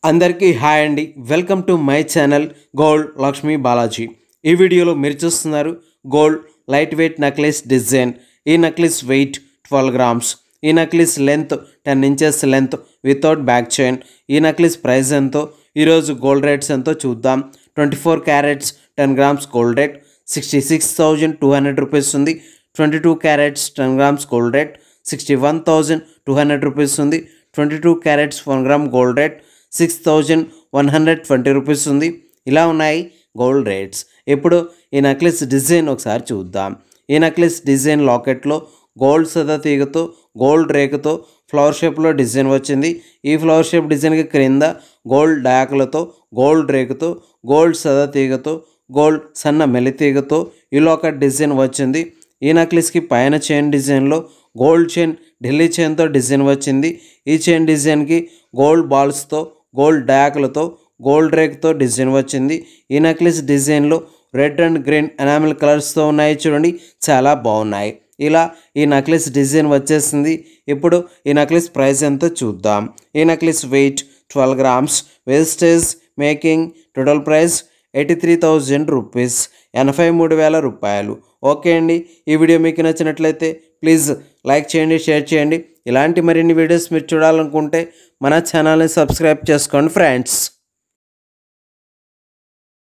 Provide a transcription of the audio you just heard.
అందరికీ హాయ్ అండి welcome to my channel gold Lakshmi Balaji ఈ వీడియోలో మీరు చూస్తున్నారు gold light weight necklace design ఈ నక్లెస్ వెయిట్ ట్వెల్వ్ గ్రామ్స్ ఈ necklace length ten inches length without back chain ఈ నక్లెస్ ప్రైస్ ఎంతో ఈరోజు గోల్డ్ రేట్స్ ఎంతో చూద్దాం twenty four carats ten grams gold rate sixty six thousand two hundred rupees ఉంది twenty two carats ten grams gold rate sixty one thousand two hundred rupees ఉంది twenty two carats one gram gold rate six thousand one hundred twenty rupees ఉంది ఇలా ఉన్నాయి gold rates ఇప్పుడు ఈ necklace design ఒకసారి చూద్దాం ఈ నెక్లెస్ డిజైన్ లాకెట్లో గోల్డ్ సదా తీగతో గోల్డ్ రేకుతో ఫ్లవర్ షేప్లో డిజైన్ వచ్చింది ఈ ఫ్లవర్ షేప్ డిజైన్కి క్రింద గోల్డ్ డయాకులతో గోల్డ్ రేకుతో గోల్డ్ సదా తీగతో గోల్డ్ సన్న మెలితీగతో ఈ లాకెట్ డిజైన్ వచ్చింది ఈ నెక్లెస్కి పైన చైన్ డిజైన్లో గోల్డ్ చైన్ ఢిల్లీ చైన్తో డిజైన్ వచ్చింది ఈ చైన్ డిజైన్కి గోల్డ్ బాల్స్తో గోల్డ్ డయాకులతో గోల్డ్ రేక్తో డిజైన్ వచ్చింది ఈ నెక్లెస్ డిజైన్లో రెడ్ అండ్ గ్రీన్ ఎనామిల్ కలర్స్తో ఉన్నాయి చూడండి చాలా బాగున్నాయి ఇలా ఈ నెక్లెస్ డిజైన్ వచ్చేసింది ఇప్పుడు ఈ నెక్లెస్ ప్రైస్ ఎంతో చూద్దాం ఈ necklace weight twelve grams wastage making total price eighty three thousand rupees ఎనభై మూడు వేల రూపాయలు ఓకే అండి ఈ వీడియో మీకు నచ్చినట్లయితే ప్లీజ్ లైక్ చేయండి షేర్ చేయండి ఇలాంటి మరిన్ని వీడియోస్ మీరు చూడాలనుకుంటే మన ఛానల్ని సబ్స్క్రైబ్ చేసుకోండి ఫ్రెండ్స్